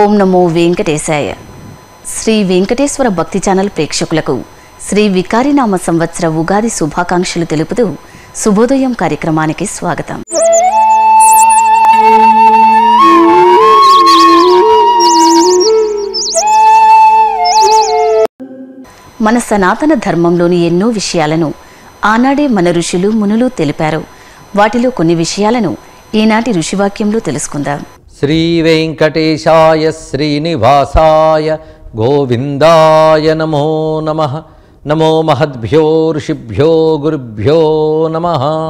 ఓం నమో వెంకటేశాయ శ్రీ వెంకటేశ్వర భక్తి ఛానల్ ప్రేక్షకులకు శ్రీ వికారినామ సంవత్సర ఉగాది శుభాకాంక్షలు తెలుపుతూ శుభోదయం కార్యక్రమానికి స్వాగతం మన సనాతన ధర్మంలోని ఎన్నో విషయాలను ఆనాడే మన ఋషులు మునులు తెలిపారు వాటిలో కొన్ని విషయాలను ఈనాటి ఋషివాక్యంలో తెలుసుకుందాం శ్రీ వెంకటేశాయ శ్రీనివాసాయ గోవిందాయ నమో నమ నమో మహద్భ్యో ఋషిభ్యో గురుభ్యో నమ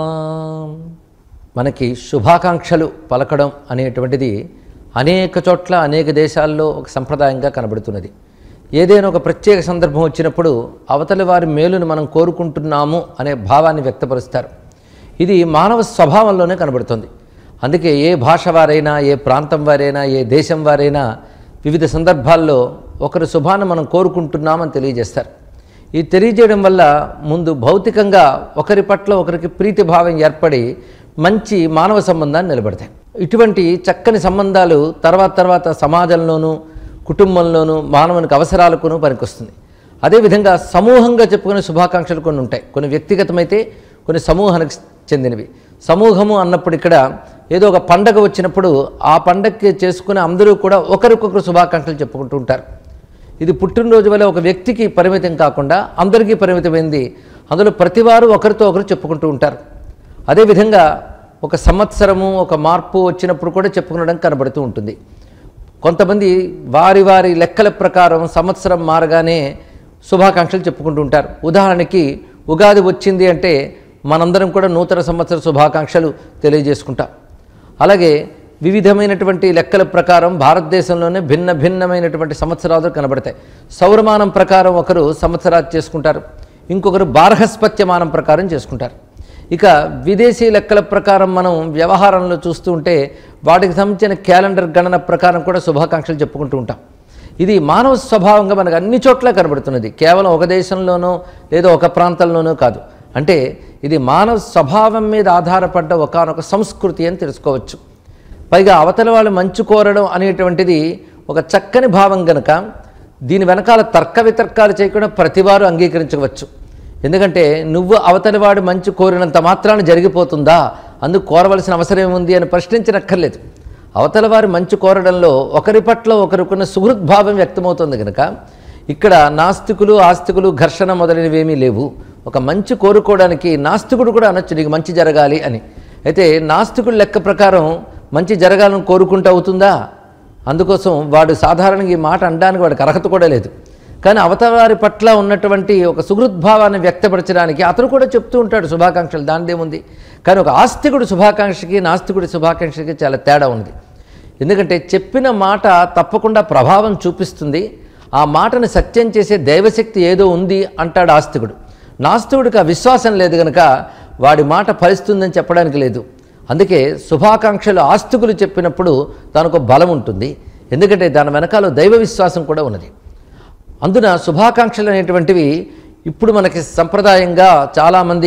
మనకి శుభాకాంక్షలు పలకడం అనేటువంటిది అనేక చోట్ల అనేక దేశాల్లో ఒక సంప్రదాయంగా కనబడుతున్నది ఏదైనా ఒక ప్రత్యేక సందర్భం వచ్చినప్పుడు అవతలి వారి మేలును మనం కోరుకుంటున్నాము అనే భావాన్ని వ్యక్తపరుస్తారు ఇది మానవ స్వభావంలోనే కనబడుతుంది అందుకే ఏ భాష వారైనా ఏ ప్రాంతం వారైనా ఏ దేశం వారైనా వివిధ సందర్భాల్లో ఒకరి శుభాన్ని మనం కోరుకుంటున్నామని తెలియజేస్తారు ఈ తెలియజేయడం వల్ల ముందు భౌతికంగా ఒకరి పట్ల ఒకరికి ప్రీతి భావం ఏర్పడి మంచి మానవ సంబంధాన్ని నిలబడతాయి ఇటువంటి చక్కని సంబంధాలు తర్వాత తర్వాత సమాజంలోనూ కుటుంబంలోనూ మానవునికి అవసరాలకును పనికొస్తుంది అదేవిధంగా సమూహంగా చెప్పుకునే శుభాకాంక్షలు కొన్ని ఉంటాయి కొన్ని వ్యక్తిగతమైతే కొన్ని సమూహానికి చెందినవి సమూహము అన్నప్పుడు ఇక్కడ ఏదో ఒక పండగ వచ్చినప్పుడు ఆ పండగకి చేసుకుని అందరూ కూడా ఒకరికొకరు శుభాకాంక్షలు చెప్పుకుంటూ ఉంటారు ఇది పుట్టినరోజు వల్ల ఒక వ్యక్తికి పరిమితం కాకుండా అందరికీ పరిమితమైంది అందులో ప్రతివారు ఒకరితో ఒకరు చెప్పుకుంటూ ఉంటారు అదేవిధంగా ఒక సంవత్సరము ఒక మార్పు వచ్చినప్పుడు కూడా చెప్పుకునడం కనబడుతూ ఉంటుంది కొంతమంది వారి వారి లెక్కల ప్రకారం సంవత్సరం మారగానే శుభాకాంక్షలు చెప్పుకుంటూ ఉంటారు ఉదాహరణకి ఉగాది వచ్చింది అంటే మనందరం కూడా నూతన సంవత్సర శుభాకాంక్షలు తెలియజేసుకుంటాం అలాగే వివిధమైనటువంటి లెక్కల ప్రకారం భారతదేశంలోనే భిన్న భిన్నమైనటువంటి సంవత్సరాలు కనబడతాయి సౌరమానం ప్రకారం ఒకరు సంవత్సరాలు చేసుకుంటారు ఇంకొకరు బార్హస్పత్యమానం ప్రకారం చేసుకుంటారు ఇక విదేశీ లెక్కల ప్రకారం మనం వ్యవహారంలో చూస్తూ ఉంటే వాటికి సంబంధించిన క్యాలెండర్ గణన ప్రకారం కూడా శుభాకాంక్షలు చెప్పుకుంటూ ఉంటాం ఇది మానవ స్వభావంగా మనకు అన్ని చోట్ల కనబడుతున్నది కేవలం ఒక దేశంలోనో లేదో ఒక ప్రాంతంలోనో కాదు అంటే ఇది మానవ స్వభావం మీద ఆధారపడ్డ ఒకనొక సంస్కృతి అని తెలుసుకోవచ్చు పైగా అవతల వాళ్ళు మంచు కోరడం అనేటువంటిది ఒక చక్కని భావం గనక దీని వెనకాల తర్క వితర్కాలు చేయకుండా ప్రతివారు అంగీకరించవచ్చు ఎందుకంటే నువ్వు అవతలివాడు మంచి కోరినంత మాత్రాన జరిగిపోతుందా అందుకు కోరవలసిన అవసరం ఏముంది అని ప్రశ్నించనక్కర్లేదు అవతల వారి మంచి కోరడంలో ఒకరి పట్ల ఒకరికున్న సుహృద్భావం వ్యక్తమవుతుంది కనుక ఇక్కడ నాస్తికులు ఆస్తికులు ఘర్షణ మొదలైనవేమీ లేవు ఒక మంచి కోరుకోవడానికి నాస్తికుడు కూడా అనొచ్చు నీకు మంచి జరగాలి అని అయితే నాస్తికుడు లెక్క ప్రకారం మంచి జరగాలని కోరుకుంటూ అవుతుందా అందుకోసం వాడు సాధారణంగా ఈ మాట అనడానికి వాడికి అర్హత కూడా లేదు కానీ అవతవారి పట్ల ఉన్నటువంటి ఒక సుహృద్భావాన్ని వ్యక్తపరచడానికి అతను కూడా చెప్తూ ఉంటాడు శుభాకాంక్షలు దానిదేముంది కానీ ఒక ఆస్తికుడు శుభాకాంక్షకి నాస్తికుడి శుభాకాంక్షకి చాలా తేడా ఉంది ఎందుకంటే చెప్పిన మాట తప్పకుండా ప్రభావం చూపిస్తుంది ఆ మాటను సత్యం చేసే దైవశక్తి ఏదో ఉంది అంటాడు ఆస్తికుడు నాస్తికుడికి ఆ విశ్వాసం లేదు కనుక వాడి మాట ఫలిస్తుందని చెప్పడానికి లేదు అందుకే శుభాకాంక్షలు ఆస్తికులు చెప్పినప్పుడు దానికి ఒక బలం ఉంటుంది ఎందుకంటే దాని వెనకాల దైవ విశ్వాసం కూడా ఉన్నది అందున శుభాకాంక్షలు అనేటువంటివి ఇప్పుడు మనకి సంప్రదాయంగా చాలామంది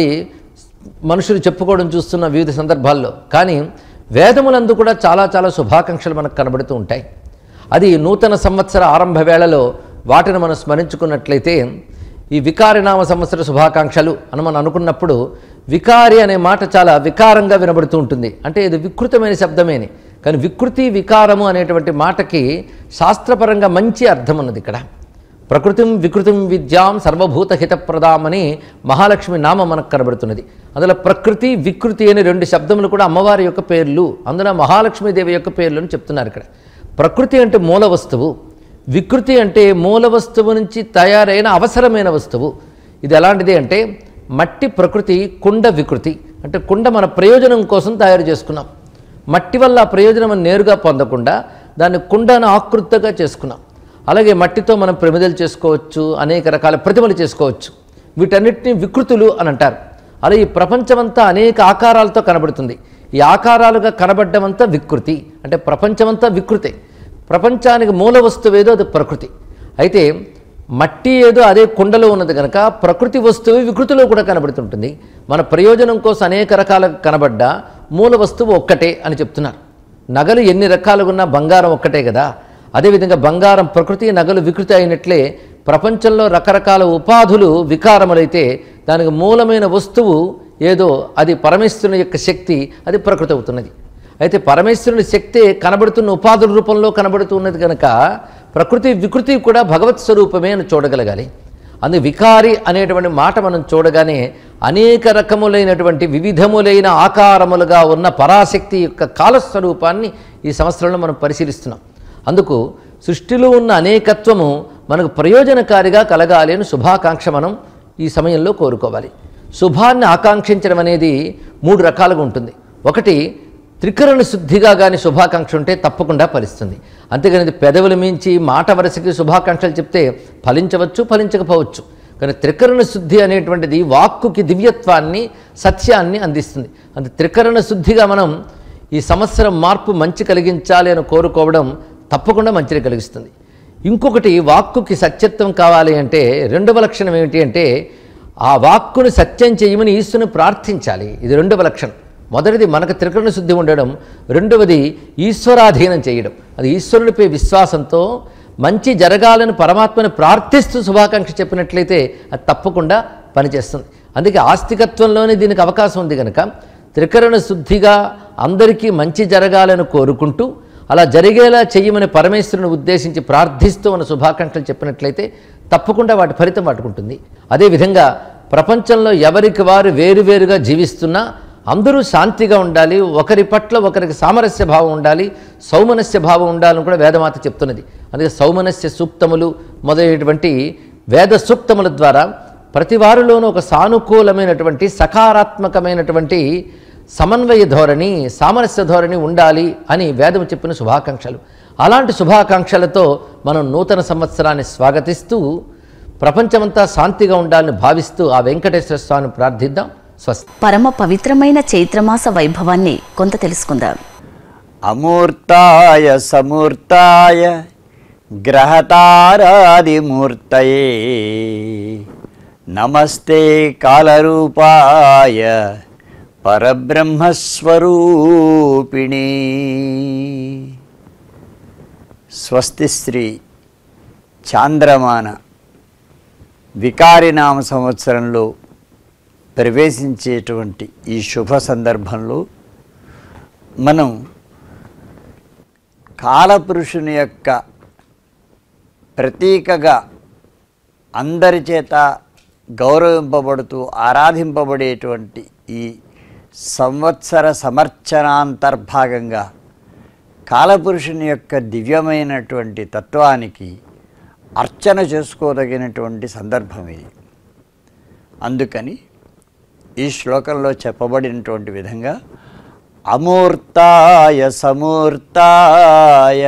మనుషులు చెప్పుకోవడం చూస్తున్న వివిధ సందర్భాల్లో కానీ వేదములందు కూడా చాలా చాలా శుభాకాంక్షలు మనకు కనబడుతూ ఉంటాయి అది నూతన సంవత్సర ఆరంభ వేళలో వాటిని మనం స్మరించుకున్నట్లయితే ఈ వికారినామ సంవత్సర శుభాకాంక్షలు అని మనం అనుకున్నప్పుడు వికారి అనే మాట చాలా వికారంగా వినబడుతూ ఉంటుంది అంటే ఇది వికృతమైన శబ్దమేని కానీ వికృతి వికారము అనేటువంటి మాటకి శాస్త్రపరంగా మంచి అర్థం ఉన్నది ఇక్కడ ప్రకృతిం వికృతిం విద్యాం సర్వభూత హితప్రదామని మహాలక్ష్మి నామం మనకు కనబడుతున్నది అందులో ప్రకృతి వికృతి అనే రెండు శబ్దములు కూడా అమ్మవారి యొక్క పేర్లు అందులో మహాలక్ష్మీదేవి యొక్క పేర్లు అని చెప్తున్నారు ఇక్కడ ప్రకృతి అంటే మూల వస్తువు వికృతి అంటే మూల వస్తువు నుంచి తయారైన అవసరమైన వస్తువు ఇది ఎలాంటిది అంటే మట్టి ప్రకృతి కుండ వికృతి అంటే కుండ మన ప్రయోజనం కోసం తయారు చేసుకున్నాం మట్టి వల్ల ఆ ప్రయోజనం నేరుగా పొందకుండా దాన్ని కుండను ఆకృతిగా చేసుకున్నాం అలాగే మట్టితో మనం ప్రమిదలు చేసుకోవచ్చు అనేక రకాల ప్రతిమలు చేసుకోవచ్చు వీటన్నిటిని వికృతులు అని అంటారు అలా ఈ ప్రపంచమంతా అనేక ఆకారాలతో కనబడుతుంది ఈ ఆకారాలుగా కనబడ్డమంతా వికృతి అంటే ప్రపంచమంతా వికృతే ప్రపంచానికి మూల వస్తువు ఏదో అది ప్రకృతి అయితే మట్టి ఏదో అదే కుండలో ఉన్నది కనుక ప్రకృతి వస్తువు వికృతిలో కూడా కనబడుతుంటుంది మన ప్రయోజనం కోసం అనేక రకాల కనబడ్డ మూల వస్తువు ఒక్కటే అని చెప్తున్నారు నగలు ఎన్ని రకాలుగా ఉన్నా బంగారం ఒక్కటే కదా అదేవిధంగా బంగారం ప్రకృతి నగలు వికృతి అయినట్లే ప్రపంచంలో రకరకాల ఉపాధులు వికారములైతే దానికి మూలమైన వస్తువు ఏదో అది పరమేశ్వరుని యొక్క శక్తి అది ప్రకృతి అవుతున్నది అయితే పరమేశ్వరుని శక్తి కనబడుతున్న ఉపాధుల రూపంలో కనబడుతున్నది కనుక ప్రకృతి వికృతి కూడా భగవత్ స్వరూపమే అని చూడగలగాలి అందు వికారి అనేటువంటి మాట మనం చూడగానే అనేక రకములైనటువంటి వివిధములైన ఆకారములుగా ఉన్న పరాశక్తి యొక్క కాలస్వరూపాన్ని ఈ సంవత్సరంలో మనం పరిశీలిస్తున్నాం అందుకు సృష్టిలో ఉన్న అనేకత్వము మనకు ప్రయోజనకారిగా కలగాలి అని శుభాకాంక్ష మనం ఈ సమయంలో కోరుకోవాలి శుభాన్ని ఆకాంక్షించడం అనేది మూడు రకాలుగా ఉంటుంది ఒకటి త్రికరణ శుద్ధిగా కానీ శుభాకాంక్ష ఉంటే తప్పకుండా ఫలిస్తుంది అంతేగాని ఇది పెదవులు మించి మాట వరుసకి శుభాకాంక్షలు చెప్తే ఫలించవచ్చు ఫలించకపోవచ్చు కానీ త్రికరణ శుద్ధి అనేటువంటిది వాక్కుకి దివ్యత్వాన్ని సత్యాన్ని అందిస్తుంది అంత త్రికరణ శుద్ధిగా మనం ఈ సంవత్సరం మార్పు మంచి కలిగించాలి అని కోరుకోవడం తప్పకుండా మంచిని కలిగిస్తుంది ఇంకొకటి వాక్కుకి సత్యత్వం కావాలి అంటే రెండవ లక్షణం ఏమిటి అంటే ఆ వాక్కుని సత్యం చేయమని ఈశ్వరుని ప్రార్థించాలి ఇది రెండవ లక్షణం మొదటిది మనకు త్రికరణ శుద్ధి ఉండడం రెండవది ఈశ్వరాధీనం చేయడం అది ఈశ్వరునిపై విశ్వాసంతో మంచి జరగాలని పరమాత్మని ప్రార్థిస్తూ శుభాకాంక్ష చెప్పినట్లయితే అది తప్పకుండా పనిచేస్తుంది అందుకే ఆస్తికత్వంలోనే దీనికి అవకాశం ఉంది కనుక త్రికరణ శుద్ధిగా అందరికీ మంచి జరగాలని కోరుకుంటూ అలా జరిగేలా చెయ్యమని పరమేశ్వరుని ఉద్దేశించి ప్రార్థిస్తూ మన శుభాకాంక్షలు చెప్పినట్లయితే తప్పకుండా వాటి ఫలితం పట్టుకుంటుంది అదేవిధంగా ప్రపంచంలో ఎవరికి వారు వేరువేరుగా జీవిస్తున్నా అందరూ శాంతిగా ఉండాలి ఒకరి పట్ల ఒకరికి సామరస్య భావం ఉండాలి సౌమనస్య భావం ఉండాలని కూడా వేదమాత చెప్తున్నది అందుకే సౌమనస్య సూక్తములు మొదలైనటువంటి వేద సూక్తముల ద్వారా ప్రతి వారిలోనూ ఒక సానుకూలమైనటువంటి సకారాత్మకమైనటువంటి సమన్వయ ధోరణి సామరస్య ధోరణి ఉండాలి అని వేదము చెప్పిన శుభాకాంక్షలు అలాంటి శుభాకాంక్షలతో మనం నూతన సంవత్సరాన్ని స్వాగతిస్తూ ప్రపంచమంతా శాంతిగా ఉండాలని భావిస్తూ ఆ వెంకటేశ్వర స్వామిని ప్రార్థిద్దాం స్వస్తి పరమ పవిత్రమైన చైత్రమాస వైభవాన్ని కొంత తెలుసుకుందాం అమూర్తాయ సమూర్తాయ గ్రహతారాదిమూర్తయే నమస్తే కాలరూపాయ పరబ్రహ్మస్వరూపిణి స్వస్తి శ్రీ చాంద్రమాన వికారినామ సంవత్సరంలో ప్రవేశించేటువంటి ఈ శుభ సందర్భంలో మనం కాలపురుషుని యొక్క ప్రతీకగా అందరి చేత గౌరవింపబడుతూ ఆరాధింపబడేటువంటి ఈ సంవత్సర సమర్చనాంతర్భాగంగా కాలపురుషుని యొక్క దివ్యమైనటువంటి తత్వానికి అర్చన చేసుకోదగినటువంటి సందర్భం ఇది అందుకని ఈ శ్లోకంలో చెప్పబడినటువంటి విధంగా అమూర్తాయ సమూర్తాయ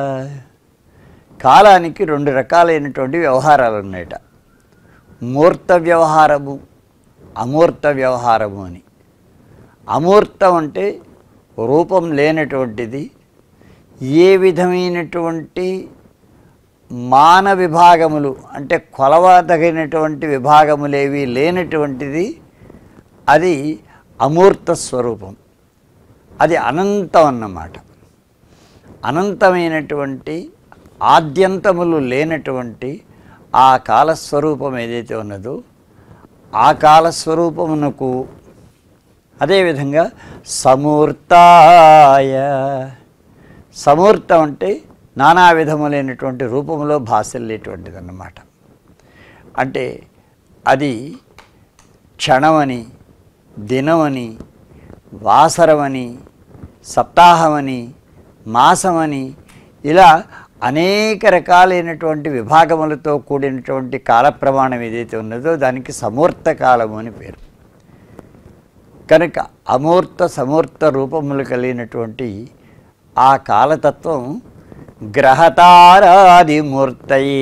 కాలానికి రెండు రకాలైనటువంటి వ్యవహారాలు ఉన్నాయట మూర్త వ్యవహారము అమూర్త వ్యవహారము అని అమూర్తం అంటే రూపం లేనటువంటిది ఏ విధమైనటువంటి మాన విభాగములు అంటే కొలవదగినటువంటి విభాగములేవి లేనటువంటిది అది అమూర్త స్వరూపం అది అనంతం అన్నమాట అనంతమైనటువంటి ఆద్యంతములు లేనటువంటి ఆ కాలస్వరూపం ఏదైతే ఉన్నదో ఆ కాలస్వరూపమునకు అదేవిధంగా సమూర్తాయ సమూర్తం అంటే నానా విధములైనటువంటి రూపంలో భాషల్లేటువంటిది అన్నమాట అంటే అది క్షణమని దినమని వాసరమని సప్తాహమని మాసమని ఇలా అనేక రకాలైనటువంటి విభాగములతో కూడినటువంటి కాల ప్రమాణం ఏదైతే ఉన్నదో దానికి సమూర్త కాలము అని పేరు కనుక అమూర్త సమూర్త రూపములు కలిగినటువంటి ఆ కాలతత్వం గ్రహతారాదిమూర్తయే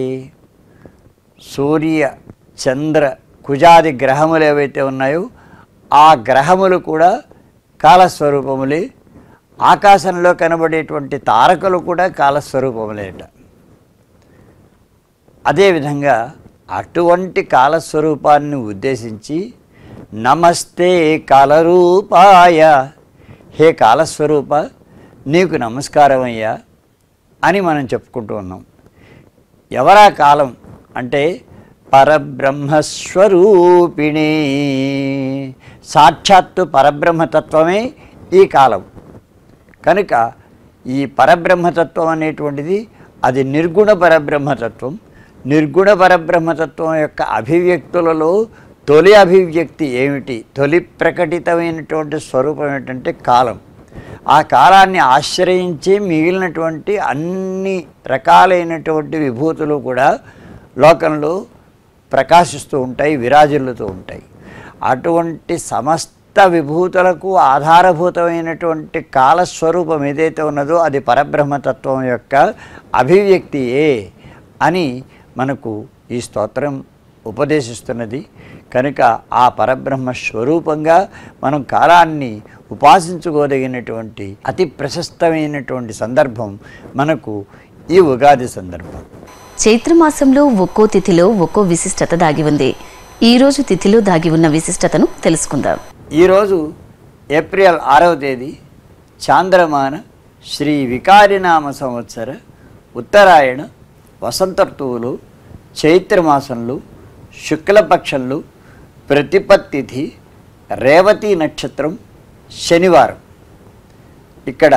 సూర్య చంద్ర కుజాది గ్రహములు ఏవైతే ఉన్నాయో ఆ గ్రహములు కూడా కాలస్వరూపములే ఆకాశంలో కనబడేటువంటి తారకలు కూడా కాలస్వరూపములేట అదేవిధంగా అటువంటి కాలస్వరూపాన్ని ఉద్దేశించి నమస్తే కాలరూపాయ హే కాలస్వరూప నీకు నమస్కారం అయ్యా అని మనం చెప్పుకుంటూ ఉన్నాం ఎవరా కాలం అంటే పరబ్రహ్మస్వరూపిణి సాక్షాత్తు పరబ్రహ్మతత్వమే ఈ కాలం కనుక ఈ పరబ్రహ్మతత్వం అనేటువంటిది అది నిర్గుణ పరబ్రహ్మతత్వం నిర్గుణ పరబ్రహ్మతత్వం యొక్క అభివ్యక్తులలో తొలి అభివ్యక్తి ఏమిటి తొలి ప్రకటితమైనటువంటి స్వరూపం ఏంటంటే కాలం ఆ కాలాన్ని ఆశ్రయించి మిగిలినటువంటి అన్ని రకాలైనటువంటి విభూతులు కూడా లోకంలో ప్రకాశిస్తూ ఉంటాయి విరాజిల్లుతూ ఉంటాయి అటువంటి సమస్త విభూతులకు ఆధారభూతమైనటువంటి కాలస్వరూపం ఏదైతే ఉన్నదో అది పరబ్రహ్మతత్వం యొక్క అభివ్యక్తియే అని మనకు ఈ స్తోత్రం ఉపదేశిస్తున్నది కనుక ఆ పరబ్రహ్మ స్వరూపంగా మనం కాలాన్ని ఉపాసించుకోదగినటువంటి అతి ప్రశస్తమైనటువంటి సందర్భం మనకు ఈ ఉగాది సందర్భం చైత్రమాసంలో ఒక్కో తిథిలో ఒక్కో విశిష్టత దాగి ఉంది ఈ రోజు తిథిలో దాగి ఉన్న విశిష్టతను తెలుసుకుందాం ఈరోజు ఏప్రిల్ ఆరవ తేదీ చాంద్రమాన శ్రీ వికారినామ సంవత్సర ఉత్తరాయణ వసంత ఋతువులు చైత్రమాసంలో శుక్లపక్షంలో ప్రతిపత్తిథి రేవతి నక్షత్రం శనివారం ఇక్కడ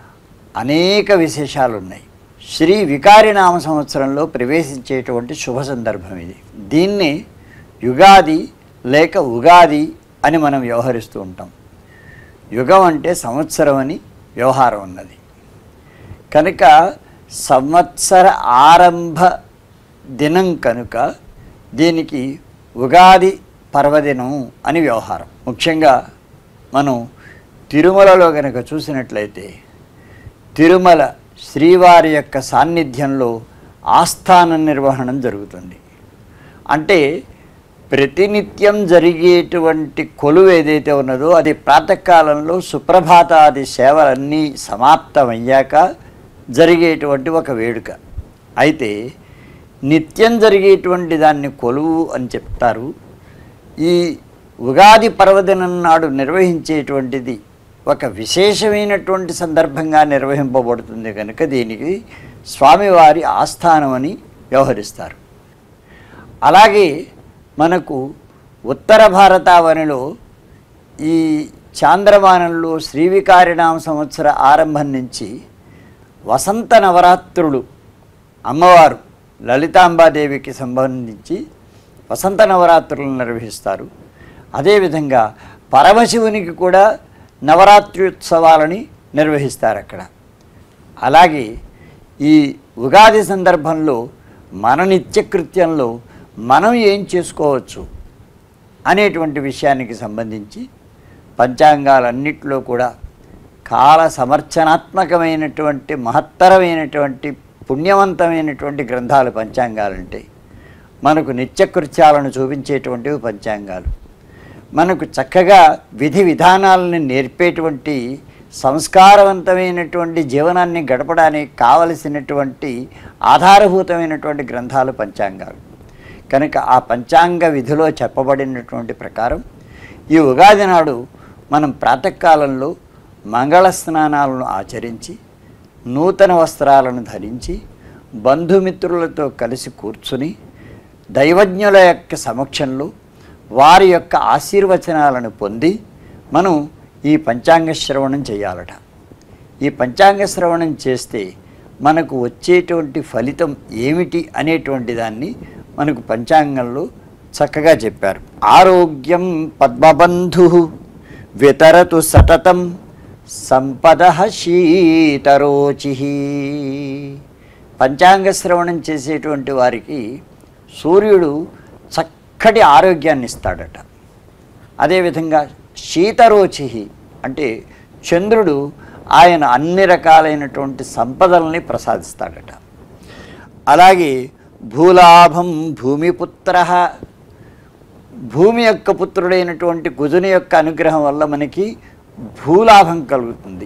అనేక విశేషాలు ఉన్నాయి శ్రీ వికారినామ సంవత్సరంలో ప్రవేశించేటువంటి శుభ సందర్భం ఇది దీన్ని యుగాది లేక ఉగాది అని మనం వ్యవహరిస్తూ ఉంటాం యుగం అంటే సంవత్సరం అని వ్యవహారం ఉన్నది కనుక సంవత్సర ఆరంభ దినం కనుక దీనికి ఉగాది పర్వదినం అని వ్యవహారం ముఖ్యంగా మనం తిరుమలలో కనుక చూసినట్లయితే తిరుమల శ్రీవారి యొక్క సాన్నిధ్యంలో ఆస్థాన నిర్వహణం జరుగుతుంది అంటే ప్రతినిత్యం జరిగేటువంటి కొలువు ఏదైతే ఉన్నదో అది ప్రాతకాలంలో సుప్రభాతాది సేవలన్నీ సమాప్తమయ్యాక జరిగేటువంటి ఒక వేడుక అయితే నిత్యం జరిగేటువంటి దాన్ని కొలువు అని చెప్తారు ఈ ఉగాది పర్వదినం నాడు నిర్వహించేటువంటిది ఒక విశేషమైనటువంటి సందర్భంగా నిర్వహింపబడుతుంది కనుక దీనికి స్వామివారి ఆస్థానం అని వ్యవహరిస్తారు అలాగే మనకు ఉత్తర భారతావనిలో ఈ చాంద్రమానంలో శ్రీవికారినామ సంవత్సర ఆరంభం నుంచి వసంత నవరాత్రులు అమ్మవారు లలితాంబాదేవికి సంబంధించి వసంత నవరాత్రులను నిర్వహిస్తారు అదేవిధంగా పరమశివునికి కూడా నవరాత్ర్యుత్సవాలని నిర్వహిస్తారు అక్కడ అలాగే ఈ ఉగాది సందర్భంలో మన నిత్యకృత్యంలో మనం ఏం చేసుకోవచ్చు అనేటువంటి విషయానికి సంబంధించి పంచాంగాలన్నిటిలో కూడా కాల సమర్చనాత్మకమైనటువంటి మహత్తరమైనటువంటి పుణ్యవంతమైనటువంటి గ్రంథాలు పంచాంగాలంటే మనకు నిత్యకృత్యాలను చూపించేటువంటివి పంచాంగాలు మనకు చక్కగా విధి విధానాలను నేర్పేటువంటి సంస్కారవంతమైనటువంటి జీవనాన్ని గడపడానికి కావలసినటువంటి ఆధారభూతమైనటువంటి గ్రంథాలు పంచాంగాలు కనుక ఆ పంచాంగ విధిలో చెప్పబడినటువంటి ప్రకారం ఈ ఉగాది నాడు మనం ప్రాతకాలంలో మంగళ స్నానాలను ఆచరించి నూతన వస్త్రాలను ధరించి బంధుమిత్రులతో కలిసి కూర్చుని దైవజ్ఞుల యొక్క సమక్షంలో వారి యొక్క ఆశీర్వచనాలను పొంది మనం ఈ పంచాంగ శ్రవణం చేయాలట ఈ పంచాంగ శ్రవణం చేస్తే మనకు వచ్చేటువంటి ఫలితం ఏమిటి అనేటువంటి దాన్ని మనకు పంచాంగంలో చక్కగా చెప్పారు ఆరోగ్యం పద్మబంధు వితరతు సతతం సంపద శీతరోచి పంచాంగ శ్రవణం చేసేటువంటి వారికి సూర్యుడు చక్కటి ఆరోగ్యాన్ని ఇస్తాడట అదేవిధంగా శీతరోచి అంటే చంద్రుడు ఆయన అన్ని రకాలైనటువంటి సంపదల్ని ప్రసాదిస్తాడట అలాగే భూలాభం భూమిపుత్ర భూమి యొక్క పుత్రుడైనటువంటి కుజుని యొక్క అనుగ్రహం వల్ల మనకి భూలాభం కలుగుతుంది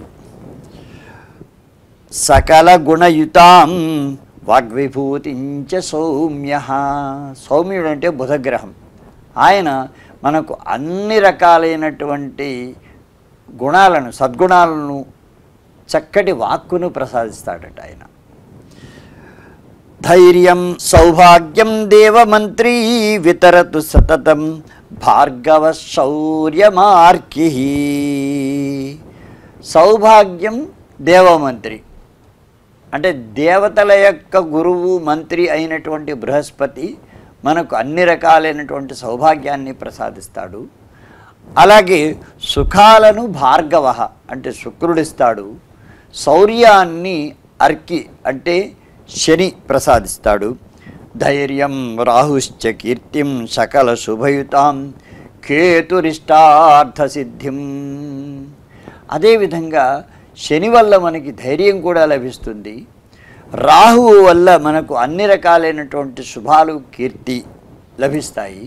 సకల గుణయుతాం వాగ్విభూతించ సౌమ్య సౌమ్యుడు అంటే బుధగ్రహం ఆయన మనకు అన్ని రకాలైనటువంటి గుణాలను సద్గుణాలను చక్కటి వాక్కును ప్రసాదిస్తాడట ఆయన ధైర్యం సౌభాగ్యం దేవమంత్రీ వితరతు సతతం భార్గవ శౌర్యమార్కి సౌభాగ్యం దేవమంత్రి అంటే దేవతల యొక్క గురువు మంత్రి అయినటువంటి బృహస్పతి మనకు అన్ని రకాలైనటువంటి సౌభాగ్యాన్ని ప్రసాదిస్తాడు అలాగే సుఖాలను భార్గవ అంటే శుక్రుడిస్తాడు శౌర్యాన్ని అర్కి అంటే శని ప్రసాదిస్తాడు ధైర్యం రాహుశ్చ కీర్తిం సకల శుభయుతాం కేతురిష్టార్థ సిద్ధిం అదేవిధంగా శని వల్ల మనకి ధైర్యం కూడా లభిస్తుంది రాహువు వల్ల మనకు అన్ని రకాలైనటువంటి శుభాలు కీర్తి లభిస్తాయి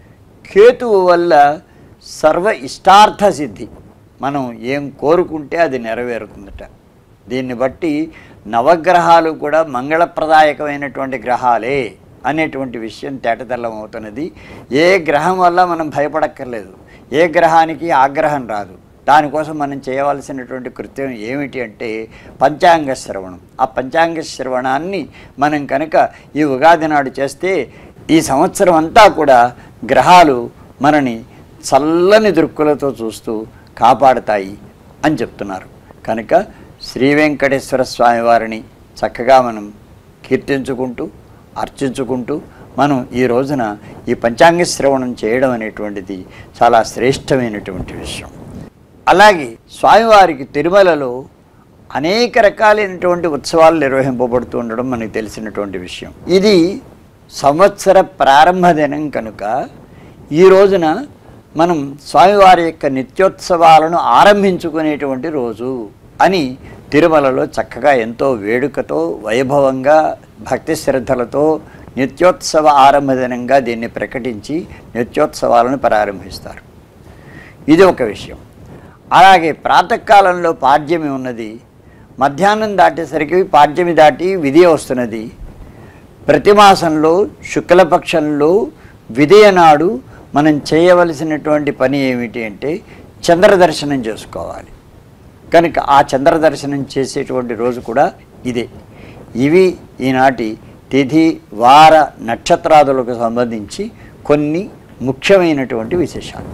కేతువు వల్ల సర్వ ఇష్టార్థ సిద్ధి మనం ఏం కోరుకుంటే అది నెరవేరుతుందట దీన్ని బట్టి నవగ్రహాలు కూడా మంగళప్రదాయకమైనటువంటి గ్రహాలే అనేటువంటి విషయం తేటతెల్లం అవుతున్నది ఏ గ్రహం వల్ల మనం భయపడక్కర్లేదు ఏ గ్రహానికి ఆగ్రహం రాదు దానికోసం మనం చేయవలసినటువంటి కృత్యం ఏమిటి అంటే పంచాంగ శ్రవణం ఆ పంచాంగ శ్రవణాన్ని మనం కనుక ఈ ఉగాది నాడు చేస్తే ఈ సంవత్సరం అంతా కూడా గ్రహాలు మనని చల్లని దృక్కులతో చూస్తూ కాపాడతాయి అని చెప్తున్నారు కనుక శ్రీ వెంకటేశ్వర స్వామి వారిని చక్కగా మనం కీర్తించుకుంటూ అర్చించుకుంటూ మనం ఈ రోజున ఈ పంచాంగ శ్రవణం చేయడం అనేటువంటిది చాలా శ్రేష్టమైనటువంటి విషయం అలాగే స్వామివారికి తిరుమలలో అనేక రకాలైనటువంటి ఉత్సవాలు నిర్వహింపబడుతూ ఉండడం మనకు తెలిసినటువంటి విషయం ఇది సంవత్సర ప్రారంభ దినం కనుక ఈ రోజున మనం స్వామివారి యొక్క నిత్యోత్సవాలను ఆరంభించుకునేటువంటి రోజు అని తిరుమలలో చక్కగా ఎంతో వేడుకతో వైభవంగా భక్తి శ్రద్ధలతో నిత్యోత్సవ ఆరంభ దినంగా దీన్ని ప్రకటించి నిత్యోత్సవాలను ప్రారంభిస్తారు ఇది ఒక విషయం అలాగే ప్రాతకాలంలో పాడ్యమి ఉన్నది మధ్యాహ్నం దాటేసరికి పాడ్యమి దాటి విధియ వస్తున్నది ప్రతి మాసంలో శుక్లపక్షంలో విధియ నాడు మనం చేయవలసినటువంటి పని ఏమిటి అంటే చంద్ర దర్శనం చేసుకోవాలి కనుక ఆ చంద్ర దర్శనం చేసేటువంటి రోజు కూడా ఇదే ఇవి ఈనాటి తిథి వార నక్షత్రాదులకు సంబంధించి కొన్ని ముఖ్యమైనటువంటి విశేషాలు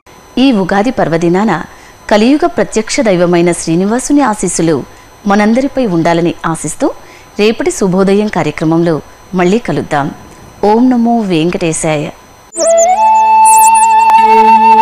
ఈ ఉగాది పర్వదినాన కలియుగ ప్రత్యక్ష దైవమైన శ్రీనివాసుని ఆశీస్సులు మనందరిపై ఉండాలని ఆశిస్తూ రేపటి శుభోదయం కార్యక్రమంలో మళ్ళీ కలుద్దాం ఓం నమో వెంకటేశాయ